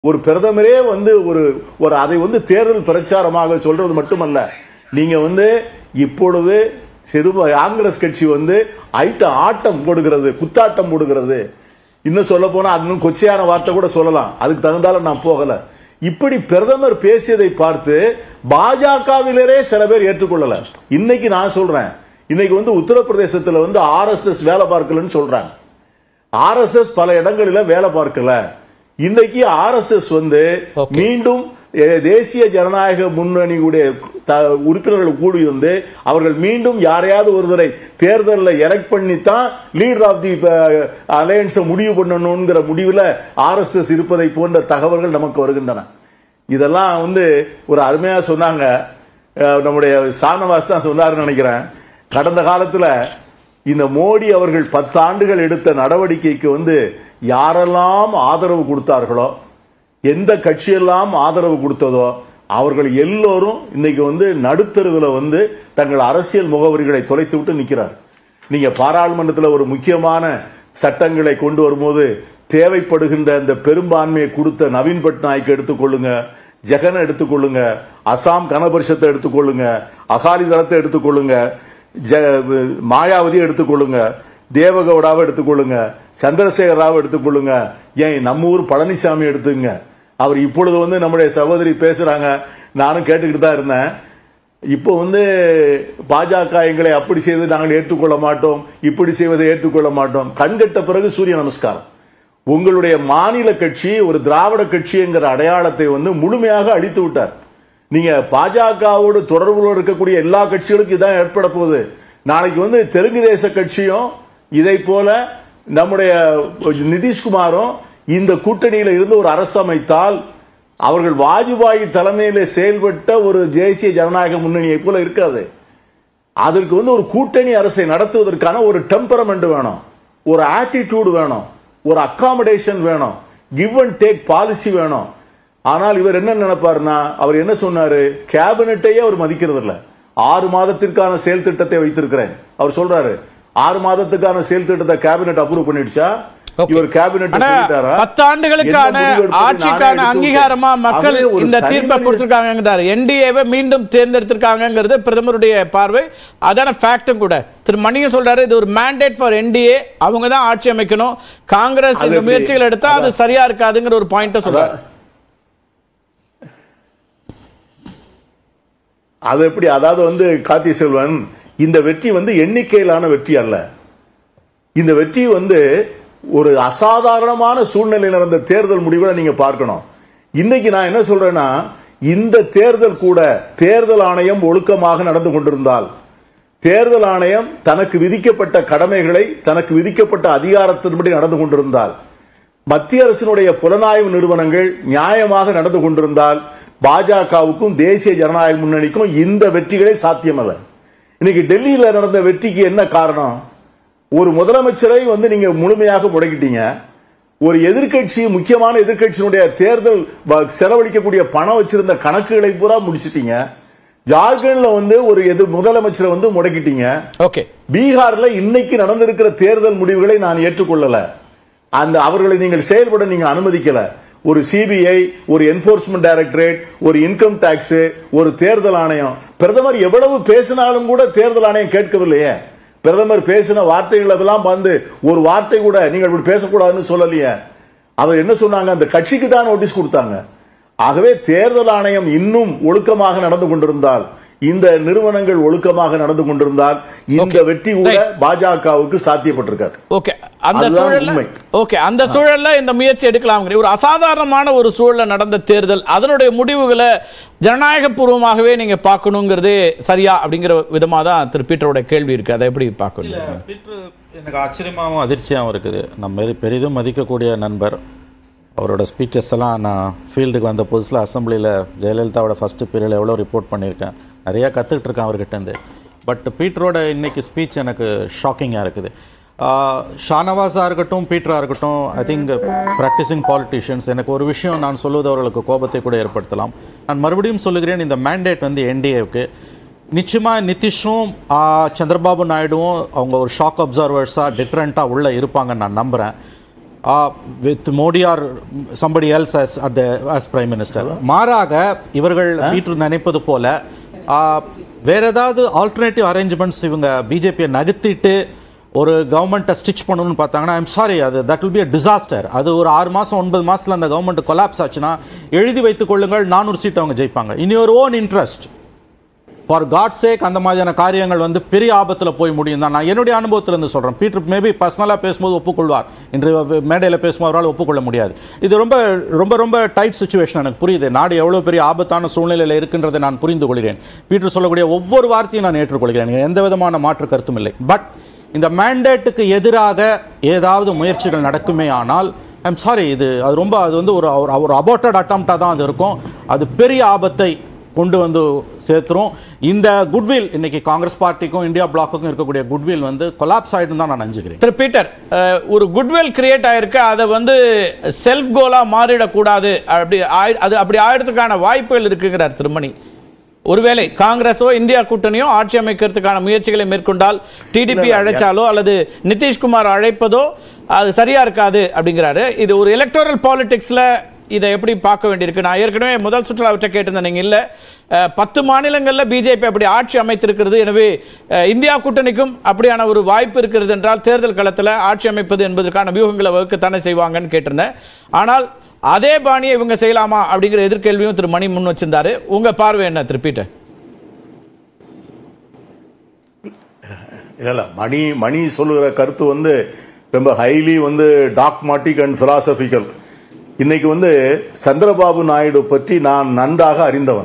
ஒரு பிரதமரே வந்து ஒரு ஒரு அதை வந்து தேர்தல் பிரச்சாரமாக சொல்றது மட்டுமல்ல நீங்க வந்து இப்பொழுது சிறு காங்கிரஸ் கட்சி வந்து ஐட்ட ஆட்டம் போடுகிறது குத்தாட்டம் போடுகிறது இன்னும் சொல்ல போனா அது இன்னும் கொச்சையான வார்த்தை கூட சொல்லலாம் அதுக்கு தகுந்தால நான் போகல இப்படி பிரதமர் பேசியதை பார்த்து பாஜகவிலரே சில பேர் ஏற்றுக்கொள்ளல இன்னைக்கு நான் சொல்றேன் இன்னைக்கு வந்து உத்தரப்பிரதேசத்துல வந்து ஆர்எஸ்எஸ் வேலை பார்க்கலன்னு சொல்றாங்க ஆர்எஸ்எஸ் பல இடங்களில வேலை பார்க்கல இன்னைக்கு ஆர்எஸ்எஸ் வந்து Okay. மீண்டும் அஹ், தேசிய ஜனநாயக முன்னணியுடைய த- உறுப்பினர்கள் கூடி வந்து அவர்கள் மீண்டும் யாரையாவது ஒருவரை தேர்தலில் எலெக்ட் பண்ணி தான் லீடர் ஆஃப் தி அலையன்ஸை முடிவு பண்ணணுங்கிற முடிவில் ஆர்எஸ்எஸ் இருப்பதை போன்ற தகவல்கள் நமக்கு வருகின்றன இதெல்லாம் வந்து ஒரு அருமையா சொன்னாங்க அஹ், நம்முடைய சானவாஸ் தான் சொன்னாருன்னு நினைக்கிறேன் கடந்த காலத்துல இந்த மோடி அவர்கள் பத்து ஆண்டுகள் எடுத்த நடவடிக்கைக்கு வந்து யாரெல்லாம் ஆதரவு கொடுத்தார்களோ எந்த கட்சியெல்லாம் ஆதரவு கொடுத்ததோ அவர்கள் எல்லோரும் இன்னைக்கு வந்து நடுத்தருவில் வந்து தங்கள் அரசியல் முகவரிகளை தொலைத்து விட்டு நிற்கிறார் நீங்க பாராளுமன்றத்தில் ஒரு முக்கியமான சட்டங்களை கொண்டு வரும்போது தேவைப்படுகின்ற இந்த பெரும்பான்மையை கொடுத்த நவீன் பட்நாயக் எடுத்துக்கொள்ளுங்க ஜெகனை எடுத்துக்கொள்ளுங்க அசாம் கனபரிஷத்தை எடுத்துக்கொள்ளுங்க அகாலிதளத்தை எடுத்துக்கொள்ளுங்க ஜ- மாயாவதி எடுத்துக்கொள்ளுங்க தேவகவுடாவை எடுத்துக்கொள்ளுங்க சந்திரசேகர் ராவ் எடுத்துக்கொள்ளுங்க ஏன் நம்ம ஊர் பழனிசாமி எடுத்துங்க அவர் இப்பொழுது வந்து நம்முடைய சகோதரி பேசுறாங்க நானும் கேட்டுக்கிட்டு தான் இருந்தேன் இப்போ வந்து பாஜக எங்களை அப்படி செய்து நாங்கள் ஏற்றுக்கொள்ள மாட்டோம் இப்படி செய்வதை ஏற்றுக்கொள்ள மாட்டோம் கண்கட்ட பிறகு சூரிய நமஸ்காரம் உங்களுடைய மாநில கட்சி ஒரு திராவிட கட்சிங்கிற அடையாளத்தை வந்து முழுமையாக அழித்து விட்டார் நீங்க பாஜகவோடு தொடர்புல இருக்கக்கூடிய எல்லா கட்சிகளுக்கும் இதான் ஏற்பட போகுது நாளைக்கு வந்து தெலுங்கு தேச கட்சியும் இதை போல நம்முடைய நிதிஷ்குமாரும் இந்த கூட்டணியில இருந்து ஒரு அரசு அமைத்தால் அவர்கள் வாஜ்பாய் தலைமையில செயல்பட்ட ஒரு தேசிய ஜனநாயக முன்னணியை போல இருக்காது அதற்கு வந்து ஒரு கூட்டணி அரசை நடத்துவதற்கான ஒரு டெம்பரமெண்ட் வேணும் ஒரு ஆட்டிடியூட் வேணும் ஒரு அகாமடேஷன் வேணும் கிவ் அண்ட் டேக் பாலிசி வேணும் ஆனால் இவர் என்ன நினைப்பாருன்னா அவர் என்ன சொன்னாரு கேபினட்டையே அவர் மதிக்கிறது இல்ல ஆறு மாதத்திற்கான செயல் திட்டத்தை வைத்திருக்கிறேன் அவர் சொல்றாரு ஆறு மாதத்துக்கான செயல் திட்டத்தை கேபினட் அப்ரூவ் பண்ணிடுச்சா Okay. இவர் கேபினட் ஆனா பத்து ஆண்டுகளுக்கான ஆட்சிக்கான அங்கீகாரமா மக்கள் இந்த தீர்ப்பை கொடுத்திருக்காங்கிறாரு என்டிஏவை மீண்டும் தேர்ந்தெடுத்திருக்காங்கிறது பிரதமருடைய பார்வை அதான ஃபேக்டும் கூட திரு மணியும் சொல்றாரு இது ஒரு மேண்டேட் ஃபார் என்டிஏ அவங்க தான் ஆட்சி அமைக்கணும் காங்கிரஸ் அது இந்த எப்படி? முயற்சிகள் எடுத்தா அது அதான். சரியா இருக்காதுங்கிற ஒரு பாயிண்ட சொல்றாரு அது எப்படி அதாவது வந்து கார்த்தி செல்வன் இந்த வெற்றி வந்து எண்ணிக்கையிலான வெற்றி அல்ல இந்த வெற்றி வந்து ஒரு அசாதாரணமான சூழ்நிலையில் நடந்த தேர்தல் முடிவுகளை நீங்க பார்க்கணும் இன்னைக்கு நான் என்ன சொல்றேன்னா இந்த தேர்தல் கூட தேர்தல் ஆணையம் ஒழுக்கமாக நடந்து கொண்டிருந்தால் தேர்தல் ஆணையம் தனக்கு விதிக்கப்பட்ட கடமைகளை தனக்கு விதிக்கப்பட்ட அதிகாரத்தின்படி நடந்து கொண்டிருந்தால் மத்திய அரசினுடைய புலனாய்வு நிறுவனங்கள் நியாயமாக நடந்து கொண்டிருந்தால் பாஜகவுக்கும் தேசிய ஜனநாயக முன்னணிக்கும் இந்த வெற்றிகளே சாத்தியமல்ல இன்னைக்கு டெல்லியில நடந்த வெற்றிக்கு என்ன காரணம் ஒரு முதலமைச்சரை வந்து நீங்க முழுமையாக முடக்கிட்டீங்க ஒரு எதிர்க்கட்சி முக்கியமான எதிர்க்கட்சியினுடைய தேர்தல் வ- செலவழிக்கக்கூடிய பணம் வச்சிருந்த கணக்குகளை பூரா முடிச்சிட்டீங்க ஜார்க்கண்ட்ல வந்து ஒரு எதிர் முதலமைச்சரை வந்து முடக்கிட்டீங்க ஓகே பீகார்ல இன்னைக்கு நடந்திருக்கிற தேர்தல் முடிவுகளை நான் ஏற்றுக்கொள்ளல அந்த அவர்களை நீங்கள் செயல்பட நீங்க அனுமதிக்கல ஒரு சிபிஐ ஒரு என்போர்ஸ்மெண்ட் டைரக்டரேட் ஒரு இன்கம் டாக்ஸ் ஒரு தேர்தல் ஆணையம் பிரதமர் எவ்வளவு பேசினாலும் கூட தேர்தல் ஆணையம் கேட்கவில்லையே பிரதமர் பேசின வார்த்தைகள் எல்லாம் வந்து ஒரு வார்த்தை கூட நீங்கள் இப்படி பேசக்கூடாதுன்னு சொல்லலையே அவர் என்ன சொன்னாங்க அந்த கட்சிக்கு தான் நோட்டீஸ் கொடுத்தாங்க ஆகவே தேர்தல் ஆணையம் இன்னும் ஒழுக்கமாக நடந்து கொண்டிருந்தால் இந்த நிறுவனங்கள் ஒழுக்கமாக நடந்து கொண்டிருந்தால் இந்த Okay. வெற்றி கூட Right. பாஜகவுக்கு சாத்தியப்பட்டிருக்காது ஓகே அந்த அதுதான் சூழல்ல உண்மை. ஓகே அந்த சூழல்ல இந்த முயற்சி எடுக்கலாம் ஒரு அசாதாரணமான ஒரு சூழல்ல நடந்த தேர்தல் அதனுடைய முடிவுகளை ஜனநாயக பூர்வமாகவே நீங்க பார்க்கணுங்கிறது சரியா அப்படிங்கிற விதமா தான் திரு பீட்டரோட கேள்வி இருக்கு அதை எப்படி பார்க்கணும் பீட்ரு எனக்கு ஆச்சரியமாகவும் அதிர்ச்சியாகவும் இருக்குது நம்ம பெரி- பெரிதும் மதிக்கக்கூடிய நண்பர் அவரோட ஸ்பீச்சஸ் எல்லாம் நான் ஃபீல்டுக்கு வந்த புதுசில் அசம்பிளியில் ஜெயலலிதாவோட ஃபஸ்ட்டு பீரியடில் எவ்வளோ ரிப்போர்ட் பண்ணியிருக்கேன் நிறையா கற்றுக்கிட்டு இருக்கேன் அவர்கிட்டருந்து பட் பீட்டரோட இன்னைக்கு ஸ்பீச் எனக்கு ஷாக்கிங்காக இருக்குது ஆஹ், ஷானவாஸாக இருக்கட்டும் பீட்டராக இருக்கட்டும் ஐ திங்க் ப்ராக்டிசிங் பாலிட்டிஷியன்ஸ் எனக்கு ஒரு விஷயம் நான் சொல்வது அவர்களுக்கு கோபத்தை கூட ஏற்படுத்தலாம் நான் மறுபடியும் சொல்லுகிறேன் இந்த மேண்டேட் வந்து என்டிஏவுக்கு நிச்சயமாக நிதிஷும் ஆ, சந்திரபாபு நாயுடுவும் அவங்க ஒரு ஷாக் அப்சர்வர்ஸாக டிஃப்ரெண்ட்டாக உள்ளே இருப்பாங்கன்னு நான் நம்புகிறேன் with Modi or somebody else as at the as prime minister மாறாக இவர்கள் பீட்டர் நினைப்பது போல uh, வேற ஏதாவது ஆல்டர்னேட்டிவ் அரேஞ்ச்மெண்ட்ஸ் இவங்க பிஜேபியை நகர்த்திட்டு ஒரு கவர்மெண்ட்டை ஸ்டிச் பண்ணணும்னு பார்த்தாங்கன்னா ஐம் சாரி அது that will be a disaster அது ஒரு ஆறு மாதம் ஒன்பது மாதத்தில் அந்த கவர்மெண்ட் கொலாப்ஸ் ஆச்சுன்னா எழுதி வைத்துக் கொள்ளுங்கள் நானூறு சீட் அவங்க ஜெயிப்பாங்க in your own interest for God sake அந்த மாதிரியான காரியங்கள் வந்து பெரிய ஆபத்தில் போய் முடியும் தான் நான் என்னுடைய அனுபவத்திலிருந்து சொல்கிறேன் பீட்டர் மேபி பர்சனலாக பேசும்போது ஒப்புக்கொள்வார் இன்று மேடையில் பேசும்போது அவரால் ஒப்புக்கொள்ள முடியாது இது ரொம்ப ரொம்ப ரொம்ப டைட் சுச்சுவேஷன் எனக்கு புரியுது நாடு எவ்வளோ பெரிய ஆபத்தான சூழ்நிலையில் இருக்கின்றதை நான் புரிந்து கொள்கிறேன் பீட்டர் சொல்லக்கூடிய ஒவ்வொரு வார்த்தையும் நான் ஏற்றுக்கொள்கிறேன் எந்த விதமான மாற்று கருத்தும் இல்லை பட் இந்த மேண்டேட்டுக்கு எதிராக ஏதாவது முயற்சிகள் நடக்குமே ஆனால் ஐம் சாரி இது அது ரொம்ப அது வந்து ஒரு ஒரு- ஒரு அபோட்டட் அட்டம்ப்டாக தான் அது இருக்கும் அது பெரிய ஆபத்தை கொண்டு வந்து சேர்த்துரும் இந்த குட்வில் இன்னைக்கு காங்கிரஸ் பார்ட்டிக்கும் இந்தியா பிளாக்குக்கும் இருக்கக்கூடிய குட்வில் வந்து கொலாப்ஸ் ஆயிடும் தான் நான் நினைச்சுக்கிறேன் திரு பீட்டர் அஹ், ஒரு குட்வில் கிரியேட் ஆயிருக்கு அதை வந்து செல்ஃப் கோலா மாறிடக்கூடாது அப்படி ஆயி- அது அப்படி ஆயிடுறதுக்கான வாய்ப்புகள் இருக்குங்கிறார் திருமணி ஒருவேளை காங்கிரஸோ இந்தியா கூட்டணியோ ஆட்சி அமைக்கிறதுக்கான முயற்சிகளை மேற்கொண்டால் டிடிபி அழைச்சாலோ அல்லது நிதிஷ்குமார் அழைப்பதோ அது சரியா இருக்காது அப்படிங்கிறாரு இது ஒரு எலக்டோரல் பாலிடிக்ஸ்ல இதை எப்படி பார்க்க வேண்டியிருக்கு நான் ஏற்கனவே முதல் சுற்றுலா அவற்றை கேட்டிருந்தேன் நீங்க இல்ல அஹ், பத்து மாநிலங்களில் பிஜேபி அப்படி ஆட்சி அமைத்திருக்கிறது எனவே அஹ், இந்தியா கூட்டணிக்கும் அப்படியான ஒரு வாய்ப்பு இருக்கிறது என்றால் தேர்தல் களத்தில் ஆட்சி அமைப்பது என்பதற்கான வியூகங்களை வகுக்கத்தானே செய்வாங்கன்னு கேட்டிருந்தேன் ஆனால் அதே பாணியை இவங்க செய்யலாமா அப்படிங்கிற எதிர்கேள்வியும் திரு மணி முன் வச்சிருந்தாரு உங்க பார்வை என்ன திரு பீட்டர் இல்ல இல்ல மணி மணி சொல்லுகிற கருத்து வந்து ரொம்ப ஹைலி வந்து டாக்மாட்டிக் அண்ட் பிலாசபிக்கல் இன்னைக்கு வந்து சந்திரபாபு நாயுடு பற்றி நான் நன்றாக அறிந்தவன்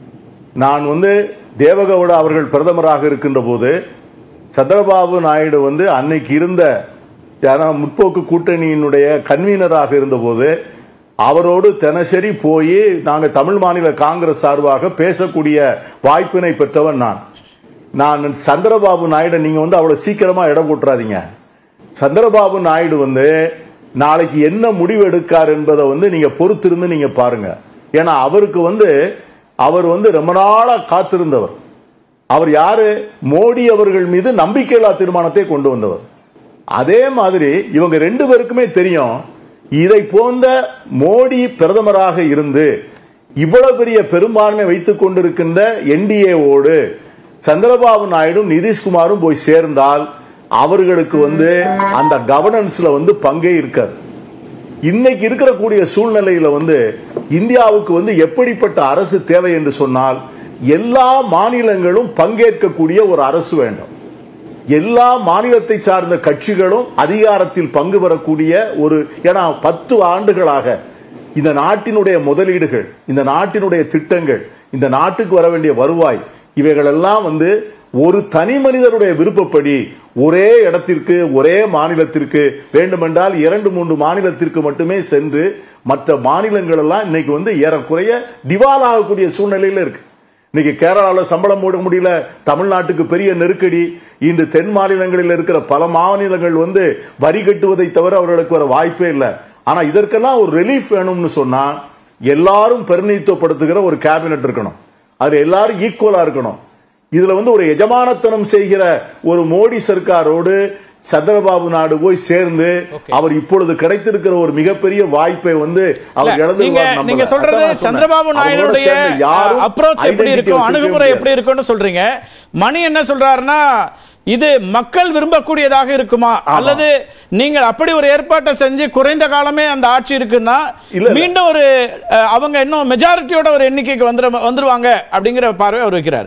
நான் வந்து தேவகவுட அவர்கள் பிரதமராக இருக்கின்ற போது சந்திரபாபு நாயுடு வந்து அன்னைக்கு இருந்த யாரா முற்போக்கு கூட்டணியினுடைய கன்வீனராக இருந்தபோது அவரோடு தினசரி போய் நாங்கள் தமிழ் மாநில காங்கிரஸ் சார்பாக பேசக்கூடிய வாய்ப்பினை பெற்றவன் நான் நான் சந்திரபாபு நாயுடு நீங்க வந்து அவ்வளவு சீக்கிரமா இடம் போட்டுறாதீங்க சந்திரபாபு நாயுடு வந்து நாளைக்கு என்ன முடிவு எடுக்கார் என்பதை வந்து நீங்க பொறுத்திருந்து நீங்க பாருங்க ஏன்னா அவருக்கு வந்து அவர் வந்து ரொம்ப நாளா காத்திருந்தவர் அவர் யாரு மோடி அவர்கள் மீது நம்பிக்கையில்லா தீர்மானத்தை கொண்டு வந்தவர் அதே மாதிரி இவங்க ரெண்டு பேருக்குமே தெரியும் இதை போன்ற மோடி பிரதமராக இருந்து இவ்வளவு பெரிய பெரும்பான்மை வைத்துக் கொண்டிருக்கின்ற என்டிஏவோடு சந்திரபாபு நாயுடும் நிதிஷ்குமாரும் போய் சேர்ந்தால் அவர்களுக்கு வந்து அந்த கவர்னன்ஸ்ல வந்து பங்கே இருக்காது இன்னைக்கு இருக்கிற கூடிய சூழ்நிலையில வந்து இந்தியாவுக்கு வந்து எப்படிப்பட்ட அரசு தேவை என்று சொன்னால் எல்லா மாநிலங்களும் பங்கேற்கக்கூடிய ஒரு அரசு வேண்டும் எல்லா மாநிலத்தை சார்ந்த கட்சிகளும் அதிகாரத்தில் பங்கு பெறக்கூடிய ஒரு ஏன்னா பத்து ஆண்டுகளாக இந்த நாட்டினுடைய முதலீடுகள் இந்த நாட்டினுடைய திட்டங்கள் இந்த நாட்டுக்கு வர வேண்டிய வருவாய் இவைகளெல்லாம் வந்து ஒரு தனி மனிதருடைய விருப்பப்படி ஒரே இடத்திற்கு ஒரே மாநிலத்திற்கு வேண்டுமென்றால் இரண்டு மூன்று மாநிலத்திற்கு மட்டுமே சென்று மற்ற மாநிலங்கள் எல்லாம் இன்னைக்கு வந்து ஏறக்குறைய திவாலாகக்கூடிய சூழ்நிலையில இருக்கு இன்னைக்கு கேரளாவில் சம்பளம் போட முடியல தமிழ்நாட்டுக்கு பெரிய நெருக்கடி இன்று தென் மாநிலங்களில் இருக்கிற பல மாநிலங்கள் வந்து வரி கட்டுவதை தவிர அவர்களுக்கு வர வாய்ப்பே இல்லை ஆனா இதற்கெல்லாம் ஒரு ரிலீஃப் வேணும்னு சொன்னா எல்லாரும் பிரதிநிதித்துவப்படுத்துகிற ஒரு கேபினெட் இருக்கணும் அது எல்லாரும் ஈக்குவலா இருக்கணும் இதுல வந்து ஒரு எஜமானத்தனம் செய்கிற ஒரு மோடி சர்க்காரோடு சந்திரபாபு நாயுடு போய் சேர்ந்து அவர் இப்பொழுது கிடைத்திருக்கிற ஒரு மிகப்பெரிய வாய்ப்பை வந்து அவர் இல்ல, இழந்து நீங்க விடுவார் நீங்க நம்பல. சொல்றது அதான் நான் சொன்னேன். சந்திரபாபு அவரோட நாயுடுடைய சேர்ந்த யாரும் அப்ரோச் எப்படி identity இருக்கும் வச்சுக்கவே அணுகுமுறை முடியாது. எப்படி இருக்கும்னு சொல்றீங்க மணி என்ன சொல்றாருன்னா இது மக்கள் விரும்பக்கூடியதாக இருக்குமா அல்லது நீங்கள் அப்படி ஒரு ஏற்பாட்டை செஞ்சு குறைந்த காலமே அந்த ஆட்சி இருக்குன்னா இல்ல, இல்ல. மீண்டும் ஒரு அஹ், அவங்க இன்னும் மெஜாரிட்டியோட ஒரு எண்ணிக்கைக்கு வந்துரு வந்துருவாங்க அப்படிங்கிற பார்வை அவர் வைக்கிறாரு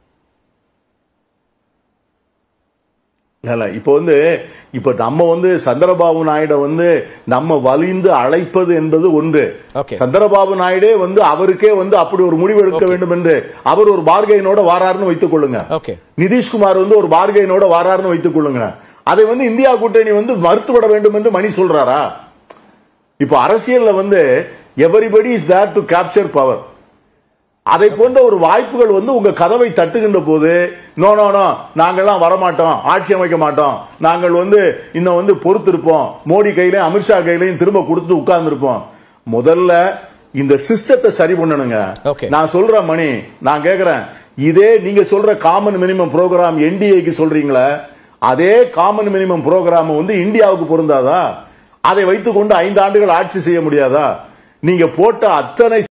இல்ல, இல்ல இப்போ வந்து இப்போ நம்ம வந்து சந்திரபாபு நாயுட வந்து நம்ம வலிந்து அழைப்பது என்பது ஒன்று Okay. சந்திரபாபு நாயுடே வந்து அவருக்கே வந்து அப்படி ஒரு முடிவு எடுக்க வேண்டும் என்று அவர் ஒரு பார்கைனோட வாராருன்னு வைத்துக் கொள்ளுங்க ஓகே நிதிஷ்குமார் வந்து ஒரு பார்கைனோட வாராருன்னு வைத்துக் கொள்ளுங்க அதை வந்து இந்தியா கூட்டணி வந்து மறுத்துவிட வேண்டும் என்று மணி சொல்றாரா இப்போ அரசியல்ல வந்து everybody is there to capture power அதை போன்ற ஒரு வாய்ப்புகள் வந்து உங்க கதவை தட்டுகின்ற போது நோ நோ நோ நாங்கெல்லாம் வரமாட்டோம் ஆட்சி அமைக்க மாட்டோம் நாங்கள் வந்து இன்னும் வந்து பொறுத்திருப்போம் மோடி கையிலையும் அமித்ஷா கையிலையும் திரும்ப கொடுத்துட்டு உட்கார்ந்து இருப்போம் முதல்ல இந்த சிஸ்டத்தை சரி பண்ணணுங்க Okay. நான் சொல்றேன் மணி நான் கேக்குறேன் இதே நீங்க சொல்ற காமன் மினிமம் ப்ரோக்ராம் என்டிஏக்கு சொல்றீங்களே அதே காமன் மினிமம் ப்ரோக்ராம் வந்து இந்தியாவுக்கு பொருந்தாதா அதை வைத்துக்கொண்டு ஐந்து ஆண்டுகள் ஆட்சி செய்ய முடியாதா நீங்க போட்ட அத்தனை